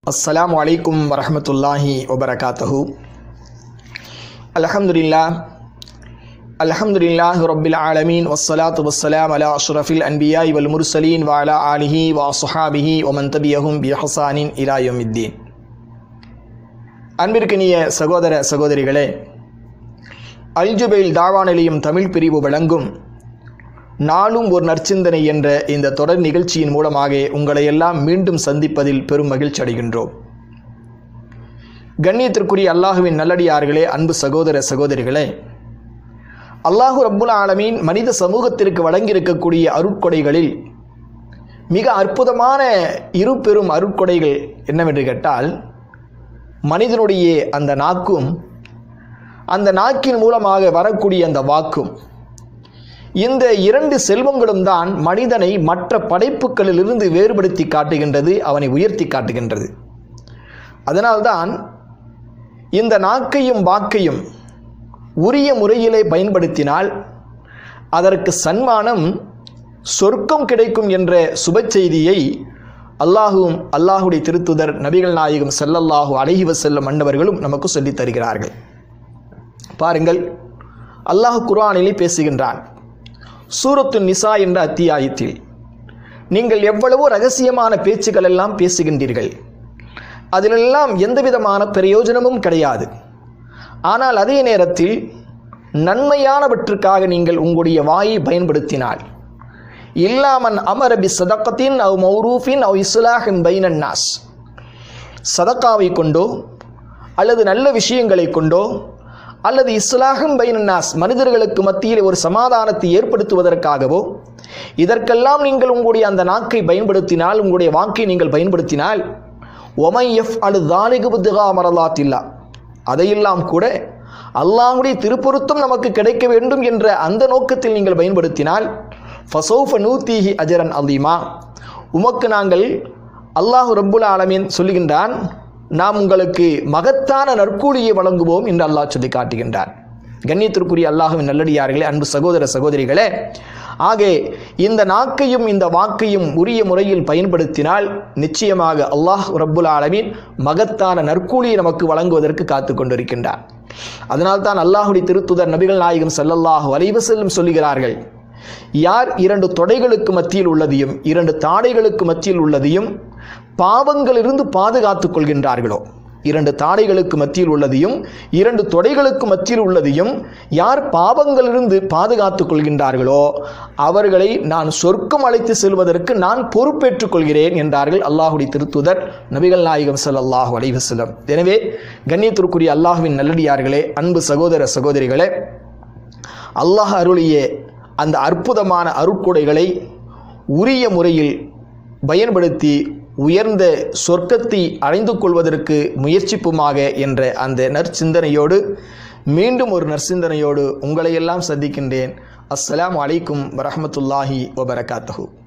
السلام عليكم ورحمة الله وبركاته الحمد لله الحمد لله رب العالمين والصلاة والسلام على أشرف الأنبياء والمرسلين وعلى آله وأصحابه ومن تبعهم بإحسان إلى يوم الدين அன்பிற்கினிய சகோதர சகோதரிகளே அல்ஜுபைல் தாவா நிலையம் தமிழ் பிரிவு வழங்கும் நாளும் ஒரு நற்சிந்தனை என்ற இந்த தொடர் நிகழ்ச்சியின் மூலமாக உங்களை எல்லாம் மீண்டும் சந்திப்பதில் பெரும் மகிழ்ச்சி அடைகின்றோம் கண்ணியத்திற்குரிய அல்லாஹுவின் நல்லடியார்களே அன்பு சகோதர சகோதரிகளே அல்லாஹு ரப்புல் ஆலமீன் மனித சமூகத்திற்கு வழங்கியிருக்கக்கூடிய அருட்கொடைகளில் மிக அற்புதமான இரு பெரும் அருட்கொடைகள் என்னவென்று கேட்டால் மனிதனுடைய அந்த நாக்கும் அந்த நாக்கின் மூலமாக வரக்கூடிய அந்த வாக்கும் இந்த இரண்டு செல்வங்களும் தான் மனிதனை மற்ற படைப்புகளிலிருந்து வேறுபடுத்தி காட்டுகின்றது அவனை உயர்த்தி காட்டுகின்றது அதனால்தான் இந்த நாக்கையும் வாக்கையும் உரிய முறையிலே பயன்படுத்தினால் அதற்கு சன்மானம் சொர்க்கம் கிடைக்கும் என்ற சுப செய்தியை அல்லாஹும் அல்லாஹுடைய திருத்துதர் நபிகள் நாயகம் செல்லல்லாஹு அழகி செல்லும் மன்னவர்களும் நமக்கு சொல்லித் தருகிறார்கள் பாருங்கள் அல்லாஹ் குர்ஆனிலே பேசுகின்றான் சூரத்து நிசா என்ற அத்தியாயத்தில் நீங்கள் எவ்வளவோ ரகசியமான பேச்சுக்கள் எல்லாம் பேசுகின்றீர்கள் அதிலெல்லாம் எந்தவிதமான பிரயோஜனமும் கிடையாது ஆனால் அதே நேரத்தில் நன்மையானவற்றுக்காக நீங்கள் உங்களுடைய வாயை பயன்படுத்தினால் இல்லாமன் அமரபி சதக்கத்தின் அவ் மௌரூஃபின் அவ் இஸ்லாஹின் பைனன் நாஸ் சதக்காவை கொண்டோ அல்லது நல்ல விஷயங்களை கொண்டோ அல்லது இஸ்லாஹம் பைனன்னாஸ் மனிதர்களுக்கு மத்தியில் ஒரு சமாதானத்தை ஏற்படுத்துவதற்காகவோ இதற்கெல்லாம் நீங்கள் உங்களுடைய அந்த நாக்கை பயன்படுத்தினால் உங்களுடைய வாக்கை நீங்கள் பயன்படுத்தினால் ஒமை எஃப் அடு தாலிகுபுத்துகா மரலாத்தில்லா அதையெல்லாம் கூட அல்லாஹுடைய திருப்பொருத்தம் நமக்கு கிடைக்க வேண்டும் என்ற அந்த நோக்கத்தில் நீங்கள் பயன்படுத்தினால் ஃபசோஃப நூத்தீஹி அஜரன் அலீமா உமக்கு நாங்கள் அல்லாஹு ரப்புல் ஆலமீன் சொல்லுகின்றான் நாம் உங்களுக்கு மகத்தான நற்கூலியை வழங்குவோம் என்று அல்லாஹ் சொல்லி காட்டுகின்றார் கண்ணியத்திற்குரிய அல்லாஹுவின் நல்லடியார்களே அன்பு சகோதர சகோதரிகளே ஆகே இந்த நாக்கையும் இந்த வாக்கையும் உரிய முறையில் பயன்படுத்தினால் நிச்சயமாக அல்லாஹ் ரப்புல் ஆலமீன் மகத்தான நற்கூலியை நமக்கு வழங்குவதற்கு காத்து கொண்டிருக்கின்றார் அதனால்தான் அல்லாஹுடைய திருத்துதர் நபிகள் நாயகம் சல்லல்லாஹு அலைவசல்லும் சொல்லுகிறார்கள் யார் இரண்டு தொடைகளுக்கு மத்தியில் உள்ளதையும் இரண்டு தாடைகளுக்கு மத்தியில் உள்ளதையும் பாவங்களிலிருந்து பாதுகாத்துக் கொள்கின்றார்களோ இரண்டு தாடைகளுக்கு மத்தியில் உள்ளதையும் இரண்டு தொடைகளுக்கு மத்தியில் உள்ளதையும் யார் பாவங்களிலிருந்து பாதுகாத்துக் கொள்கின்றார்களோ அவர்களை நான் சொர்க்கம் அழைத்து செல்வதற்கு நான் பொறுப்பேற்றுக் கொள்கிறேன் என்றார்கள் அல்லாஹுடைய திருத்துதர் நபிகள் நாயகம் சல்லாஹூ அலைவசலம் எனவே கண்ணியத்திற்குரிய அல்லாஹுவின் நல்லடியார்களே அன்பு சகோதர சகோதரிகளே அல்லாஹ் அருளிய அந்த அற்புதமான அருட்கொடைகளை உரிய முறையில் பயன்படுத்தி உயர்ந்த சொர்க்கத்தை அடைந்து கொள்வதற்கு முயற்சிப்புமாக என்ற அந்த நற்சிந்தனையோடு மீண்டும் ஒரு நற்சிந்தனையோடு உங்களையெல்லாம் சந்திக்கின்றேன் அஸ்ஸலாம் அலைக்கும் வரஹமத்துல்லாஹி வபரகாத்தஹூ